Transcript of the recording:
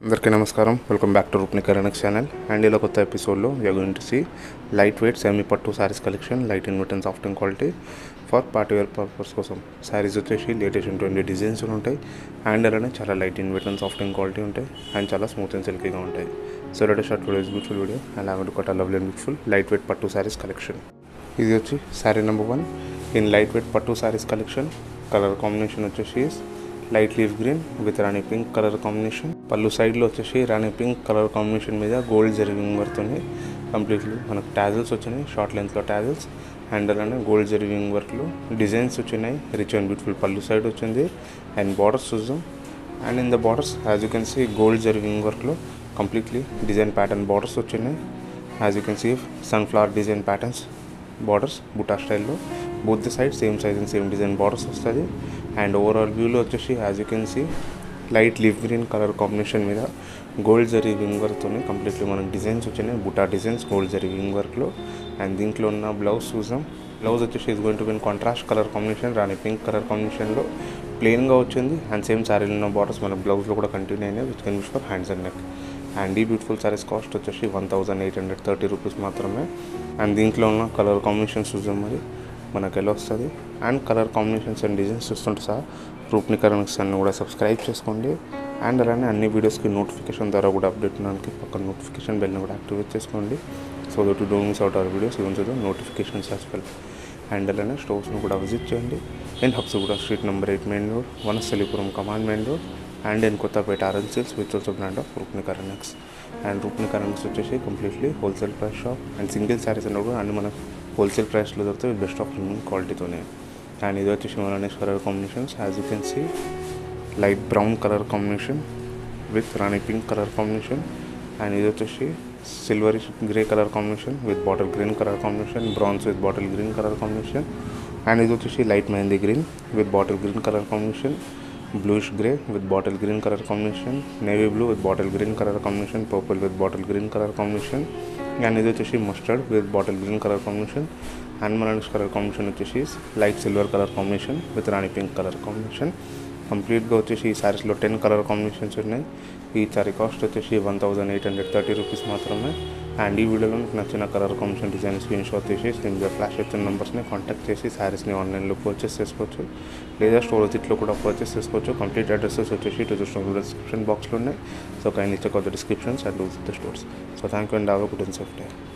అందరికీ నమస్కారం welcome back to Roopni Karanak channel and ఇలా కొత్త ఎపిసోడ్లో you going to see light weight semi pattu saris collection light in and soft and quality for party wear purpose కోసం సారీస్ వచ్చేసి latest twenty designs ఉంటాయి and అలానే చాలా light in and soft and quality ఉంటాయి and చాలా స్మూత్ అండ్ సిల్కీగా ఉంటాయి so let short videos beautiful video అలాగే కొట్ట lovely and beautiful light weight pattu saris collection ఇది వచ్చి sari number one in light weight pattu saris collection colour combination వచ్చేసి light leaf green with rani pink colour combination పళ్ళు సైడ్లో వచ్చేసి రాణి పింక్ కలర్ కాంబినేషన్ మీద గోల్డ్ జరిగింగ్ వర్క్తోనే కంప్లీట్లీ మనకు ట్యాజల్స్ వచ్చినాయి షార్ట్ లెంత్లో ట్యాజల్స్ అండ్ అలానే గోల్డ్ జరిగింగ్ వర్క్లో డిజైన్స్ వచ్చినాయి రిచ్ అండ్ బ్యూటిఫుల్ పళ్ళు సైడ్ వచ్చింది అండ్ బార్డర్స్ చూద్దాం and in the borders as you can see gold జరిగింగ్ వర్క్లో కంప్లీట్లీ డిజైన్ ప్యాటర్న్ బార్డర్స్ వచ్చినాయి as you can see sunflower design patterns borders బుటా స్టైల్లో both the side same size and same design borders వస్తుంది and overall వ్యూలో వచ్చేసి as you can see light leaf green colour combination మీద gold zari weaving వర్క్తో completely మనకి designs వచ్చినాయి బుటా డిజైన్స్ గోల్డ్ జరీ వింగ్ వర్క్లో అండ్ దీంట్లో ఉన్న బ్లౌజ్ చూసాం బ్లౌజ్ వచ్చేసి is going to be in contrast colour combination rani pink colour కాంబినేషన్లో ప్లెయిన్గా వచ్చింది అండ్ సేమ్ శారీలో ఉన్న బార్డర్స్ మన బ్లౌజ్లో కూడా కంటిన్యూ అయినాయి which can use for hands and neck and ఈ బ్యూటిఫుల్ సారీస్ కాస్ట్ వచ్చేసి one thousand eight hundred thirty rupees మాత్రమే అండ్ దీంట్లో ఉన్న కలర్ కాంబినేషన్స్ చూసాం మరి మనకు ఎలా వస్తుంది and colour combinations and designs చూస్తుంటే సార్ రూప్ని కరెన్సీ అన్ని కూడా సబ్స్క్రైబ్ చేసుకోండి అండ్ అలానే అన్ని వీడియోస్కి నోటిఫికేషన్ ద్వారా కూడా అప్డేట్ ఉండడానికి పక్కన నోటిఫికేషన్ బెల్ని కూడా యాక్టివేట్ చేసుకోండి so that you don't miss out our videos even the notifications as well and అలానే స్టోర్స్ని కూడా విజిట్ చేయండి and Habsiguda street number eight main road Vanasthalipuram కమాండ్ main road and in Kothapeta RL sales with also brand of Roopni Karenax and Roopni Karenax వచ్చేసి completely wholesale price shop and single saris అన్న కూడా అన్ని మనకు హోల్సేల్ ప్రైస్లో దొరుకుతాయి బెస్ట్ ఆఫ్ ప్రీమియం క్వాలిటీతోనే అండ్ ఇది వచ్చేసి మననేష్ colour combinations as you can see light brown colour combination with rani pink colour combination and ఇది వచ్చేసి silver grey colour combination with bottle green colour combination browns with bottle green colour combination and ఇది వచ్చేసి light mehndi green with bottle green colour combination bluish grey with bottle green color combination navy blue with bottle green color combination purple with bottle green color combination and ఇది వచ్చేసి mustard with bottle green colour combination and మన next colour combination వచ్చేసి light silver colour combination with rani pink colour combination కంప్లీట్గా వచ్చేసి ఈ శారీస్లో ten colour combinations ఉన్నాయి ఈ సారీ కాస్ట్ వచ్చేసి one thousand eight hundred thirty rupees మాత్రమే అండ్ ఈ వీడియోలో మీకు నచ్చిన colour combination design screen shot తీసి స్క్రీన్ మీద ఫ్లాష్ వచ్చిన నెంబర్స్ని కాంటాక్ట్ చేసి శారీస్ని ఆన్లైన్లో పర్చేస్ చేసుకోవచ్చు లేదా స్టోర్ ఇట్లో కూడా పర్చేస్ చేసుకోవచ్చు కంప్లీట్ అడ్రసెస్ వచ్చేసి టు స్టోర్ డిస్క్రిప్షన్ బాక్స్లో ఉన్నాయి so kindly check out the descriptions and the stores so thank you and have good and safe day